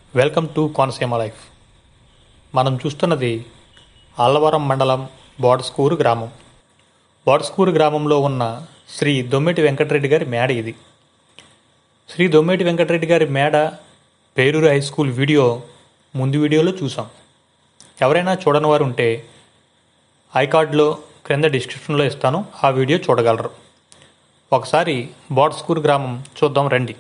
Welcome to Konaseema life మనం చూస్తున్నది అల్లవరం మండలం బోడస్కూరు గ్రామం బోడస్కూరు గ్రామంలో ఉన్న శ్రీ దొమ్మిటి వెంకటరెడ్డి గారి మేడ ఇది శ్రీ దొమ్మిటి వెంకటరెడ్డి గారి మేడ పేరూరు హై స్కూల్ వీడియో ముందు వీడియోలో చూసాం ఎవరైనా చూడని వారు ఉంటే ఐకార్డ్లో క్రింద డిస్క్రిప్షన్లో ఇస్తాను ఆ వీడియో చూడగలరు ఒకసారి బోడస్కూరు గ్రామం చూద్దాం రండి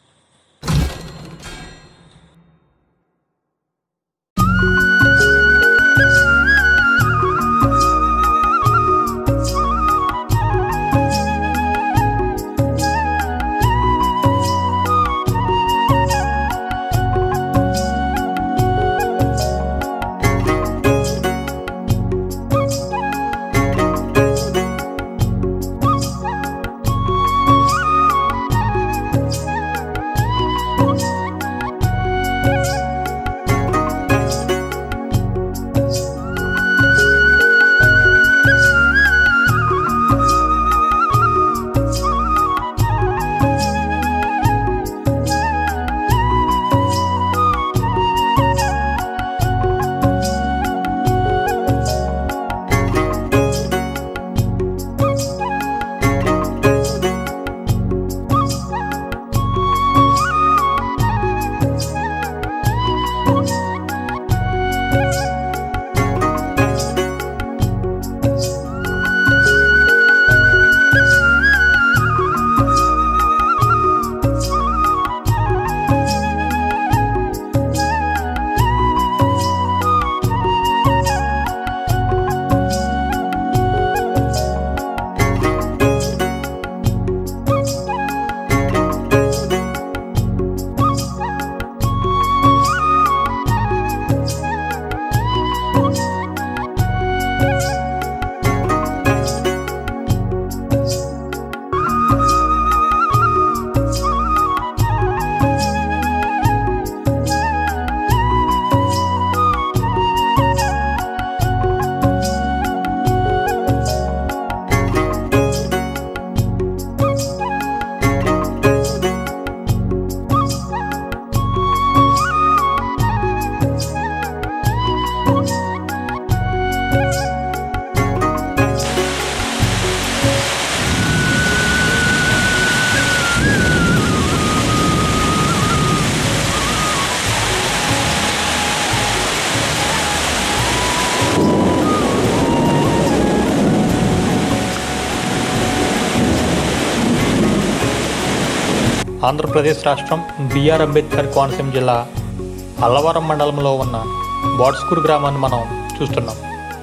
ఆంధ్రప్రదేశ్ రాష్ట్రం బిఆర్ అంబేద్కర్ కోనసీమ జిల్లా అల్లవరం మండలంలో ఉన్న బోడ్స్కూరు గ్రామాన్ని మనం చూస్తున్నాం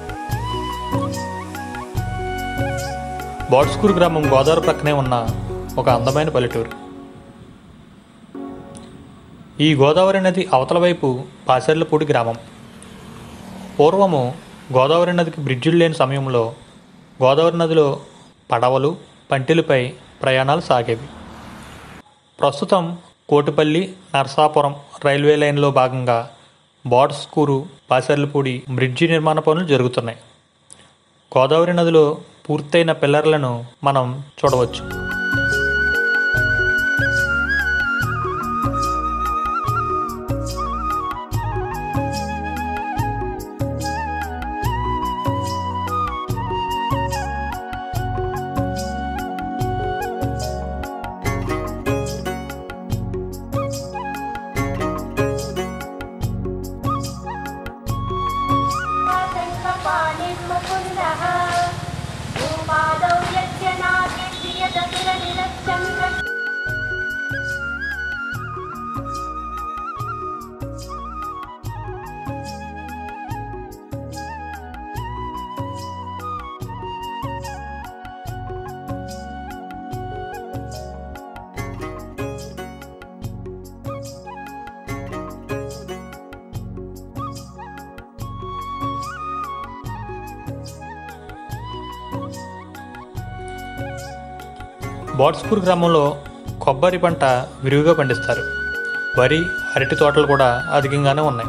బోడ్స్కూరు గ్రామం గోదావరి ప్రక్కనే ఉన్న ఒక అందమైన పల్లెటూరు ఈ గోదావరి నది అవతల వైపు పాసర్లపూడి గ్రామం పూర్వము గోదావరి నదికి బ్రిడ్జిలు లేని సమయంలో గోదావరి నదిలో పడవలు పంటిలపై ప్రయాణాలు సాగేవి ప్రస్తుతం కోటిపల్లి నరసాపురం రైల్వే లైన్లో భాగంగా బాడ్స్కూరు పాసర్లపూడి బ్రిడ్జి నిర్మాణ పనులు జరుగుతున్నాయి గోదావరి నదిలో పూర్తయిన పిల్లర్లను మనం చూడవచ్చు मुकुन्दः भूपादौ यस्य नाट्यप्रियदसुरनिलक्षं బాడ్స్కూర్ గ్రామంలో కొబ్బరి పంట విరివిగా పండిస్తారు వరి అరటి తోటలు కూడా అధికంగానే ఉన్నాయి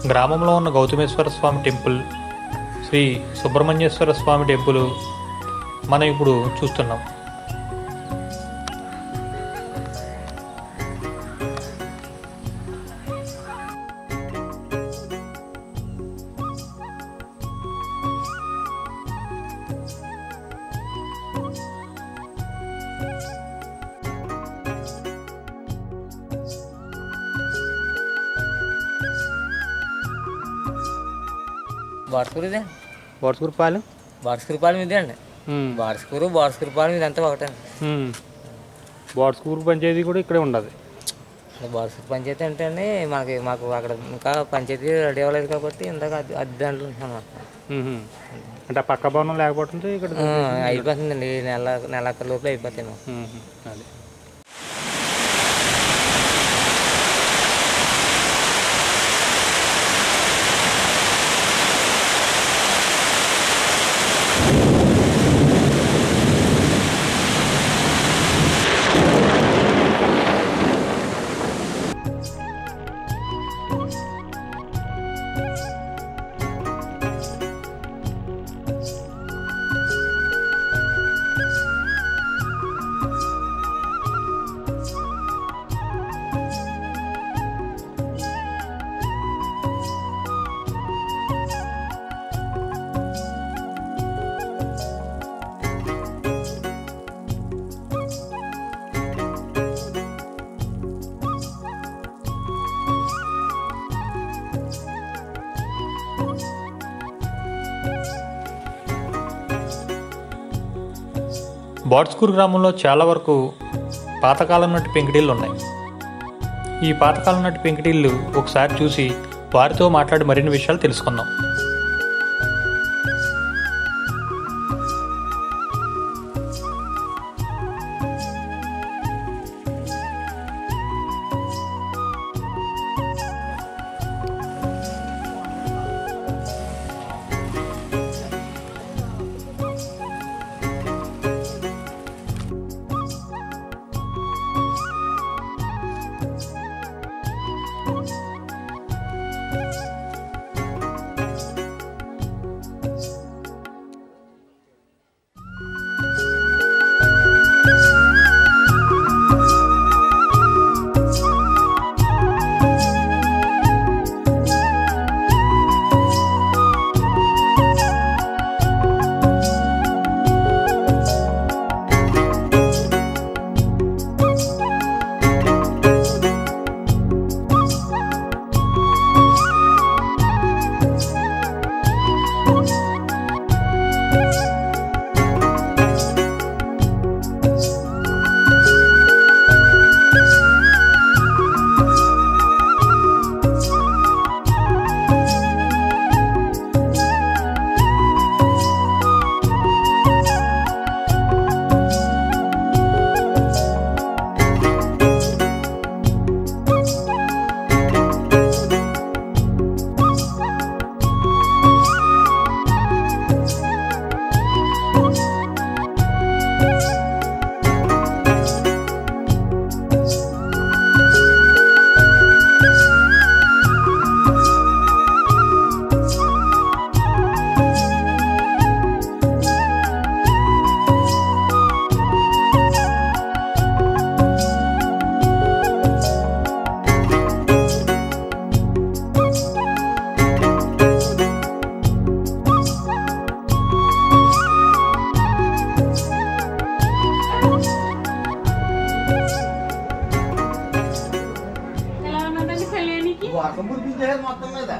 గ్రామంలో ఉన్న గౌతమేశ్వర స్వామి టెంపుల్ శ్రీ సుబ్రహ్మణ్యేశ్వర స్వామి టెంపుల్ మనం ఇప్పుడు చూస్తున్నాం బార్స్కూరు ఇదే వాట్స్కూరుపాలెం బార్స్కూరుపాలెం ఇదే అండి బార్స్కూరు బార్స్కూరుపాలెం ఇదంతా ఒకటే వాట్స్కూరు పంచాయతీ కూడా ఇక్కడే ఉండదు బార్స్కూరు పంచాయతీ అంటే అండి మనకి మాకు అక్కడ ఇంకా పంచాయతీ రెడీ అవ్వలేదు కాబట్టి ఇందాక అది అది దాంట్లో ఉంటున్నాం అన్నమాట. అంటే ఆ పక్క భవనం లేకపోతే ఇక్కడ ఆ, అయిపోతుందండి ఈ నెల నెలక్క లోపల అయిపోతాయి మాకు. అదే బాట్స్కూర్ గ్రామంలో చాలా వరకు పాతకాలం నాటి పెంకిటీళ్ళు ఉన్నాయి ఈ పాతకాలం నాటి పెంకిటీళ్ళు ఒకసారి చూసి వారితో మాట్లాడి మరిన్ని విషయాలు తెలుసుకుందాం ఎలా ఉన్నదండి కళ్యాణికి వర్షం కురిపించేది మొత్తం మీద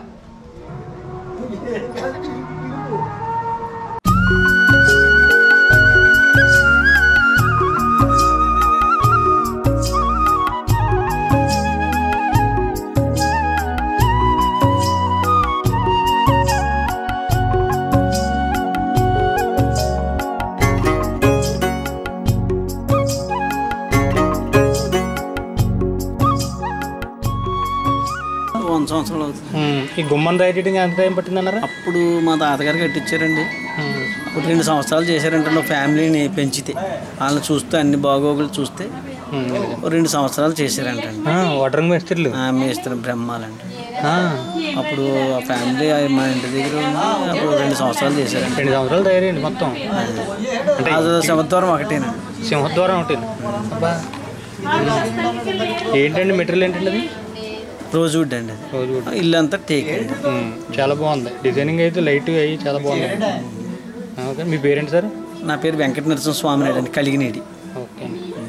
వంద సంవత్సరాలు అవుతుంది ఈ గుమ్మం తయారు చేయడానికి ఎంత టైం పట్టిందన్నారా అప్పుడు మా తాతగారు కట్టించారండి ఒక రెండు సంవత్సరాలు చేశారంటే ఒక ఫ్యామిలీని పెంచితే వాళ్ళని చూస్తే అన్ని బాగోగులు చూస్తే ఒక రెండు సంవత్సరాలు చేశారంటండి వాటరింగ్ మేస్త్రీలు ఆ, మేస్త్రి బ్రహ్మాలంట ఆ, అప్పుడు ఆ ఫ్యామిలీ మా ఇంటి దగ్గర ఉంది అప్పుడు రెండు సంవత్సరాలు చేశారంట రెండు సంవత్సరాలు తయారైంది మొత్తం అది సింహద్వారం ఒకటేనండి సింహద్వారం ఒకటి అబ్బా ఏంటండి మెటీరియల్ ఏంటండి అది రోజు వుడ్ అండి అది రోజు కూడా ఇల్లు అంతా టేక్ అండి ఉమ్, చాలా బాగుంది డిజైనింగ్ అయితే లైట్ అయ్యి చాలా బాగుంది ఓకే మీ పేరెంట్ సార్ నా పేరు వెంకట నరసింహ స్వామి అండి కలిగినేడి okay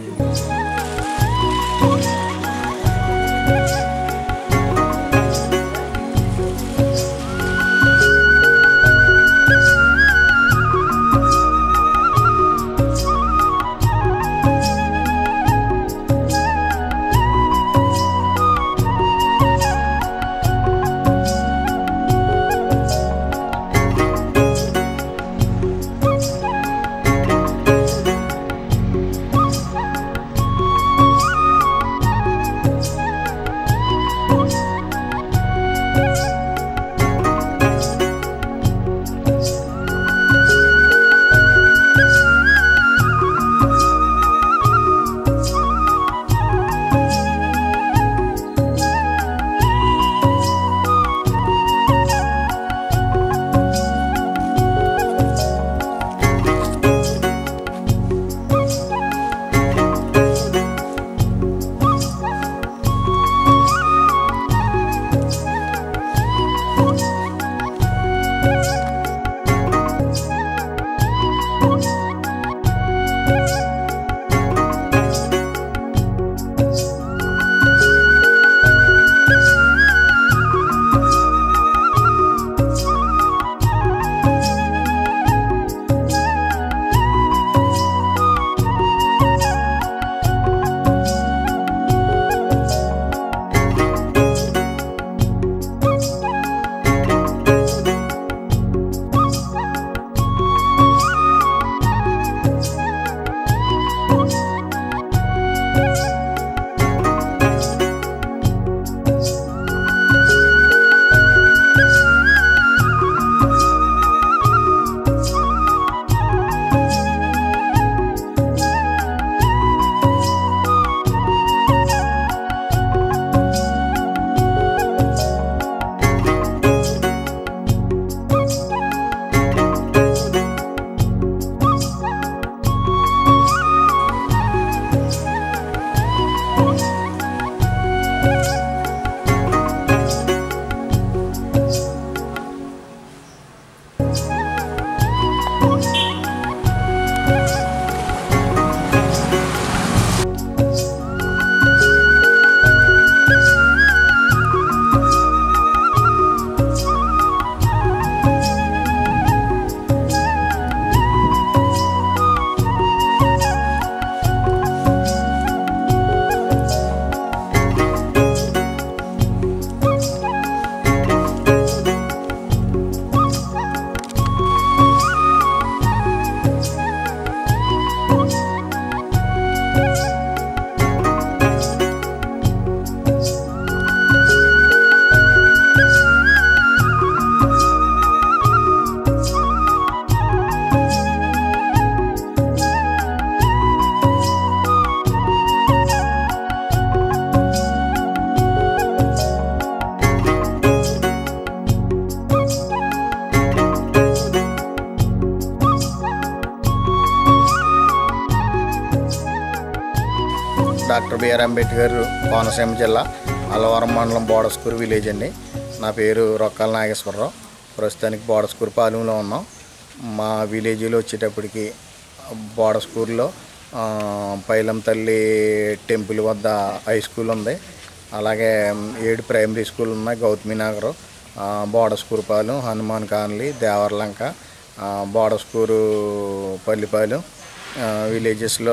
doctor B R Ambedkar Konaseema జిల్లా అల్లవరం మండలం బోడస్కూరు విలేజ్ అండి నా పేరు రొక్కాల నాగేశ్వరరావు ప్రస్తుతానికి బోడస్కూరు పాలెంలో ఉన్నాం మా విలేజ్లో వచ్చేటప్పటికి బోడస్కూరులో ఆ, పైలం తల్లి టెంపుల్ వద్ద హై స్కూల్ ఉంది అలాగే ఏడు ప్రైమరీ స్కూల్ ఉన్నాయి గౌతమి నగర్ బోడస్కూరుపాలెం హనుమాన్ కాలనీ దేవరలంక ఆ, బోడస్కూరు పల్లిపాలెం ఆ, విలేజెస్లో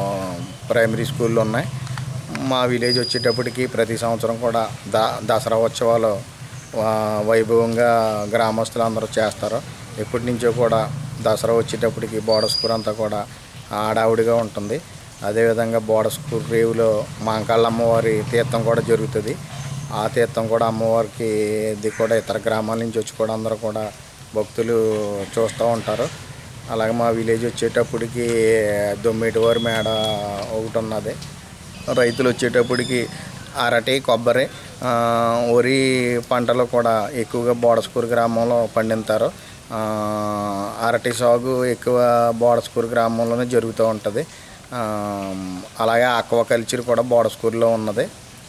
ప్రైమరీ స్కూళ్ళు ఉన్నాయి మా విలేజ్ వచ్చేటప్పటికి ప్రతి సంవత్సరం కూడా ద దసరా ఉత్సవాలు ఆ, వైభవంగా గ్రామస్తులు అందరూ చేస్తారు ఎప్పటి నుంచో కూడా దసరా వచ్చేటప్పటికి బోడస్కూర్ అంతా కూడా ఆడావుడిగా ఉంటుంది అదేవిధంగా బోడస్కూర్ రేవులో మాంకాళ్ళ అమ్మవారి తీర్థం కూడా జరుగుతుంది ఆ తీర్థం కూడా అమ్మవారికి ఇది కూడా ఇతర గ్రామాల నుంచి వచ్చి కూడా అందరూ కూడా భక్తులు చూస్తూ ఉంటారు అలాగే మా విలేజ్ వచ్చేటప్పటికి దొమ్మిటివారి మేడ ఒకటి ఉన్నది రైతులు వచ్చేటప్పటికి అరటి కొబ్బరి ఆ, వరి పంటలు కూడా ఎక్కువగా బోడస్కూరు గ్రామంలో పండిస్తారు ఆ, అరటి సాగు ఎక్కువ బోడస్కూరు గ్రామంలోనే జరుగుతూ ఉంటుంది ఆ, అలాగే ఆక్వాకల్చర్ కూడా బోడస్కూరులో ఉన్నది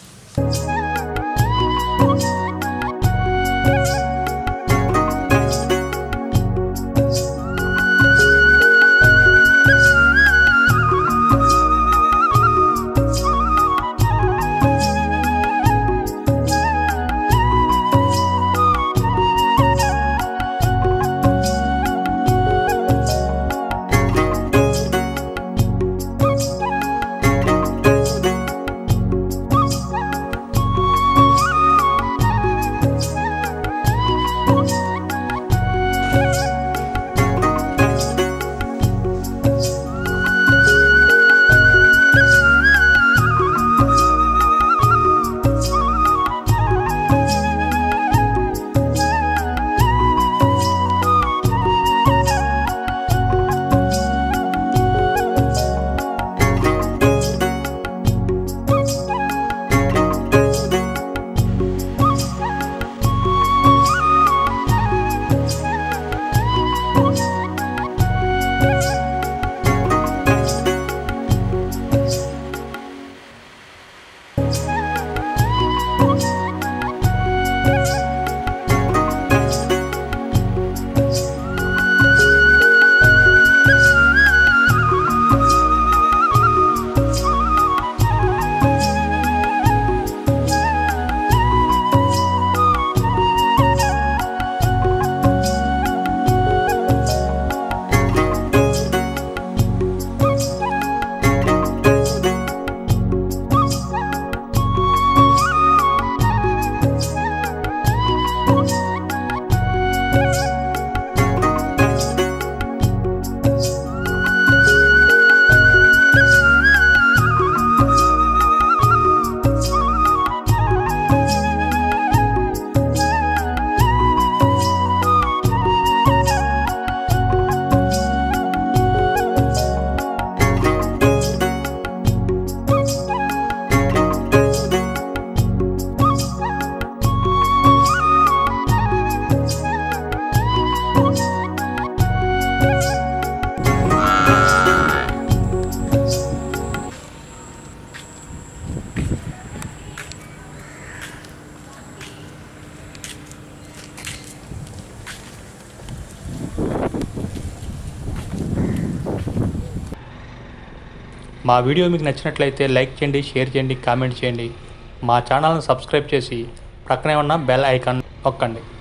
మా వీడియో మీకు నచ్చినట్లయితే లైక్ చేయండి షేర్ చేయండి కామెంట్ చేయండి మా ఛానల్ని సబ్స్క్రైబ్ చేసి ప్రక్కనే ఉన్న బెల్ ఐకాన్ నొక్కండి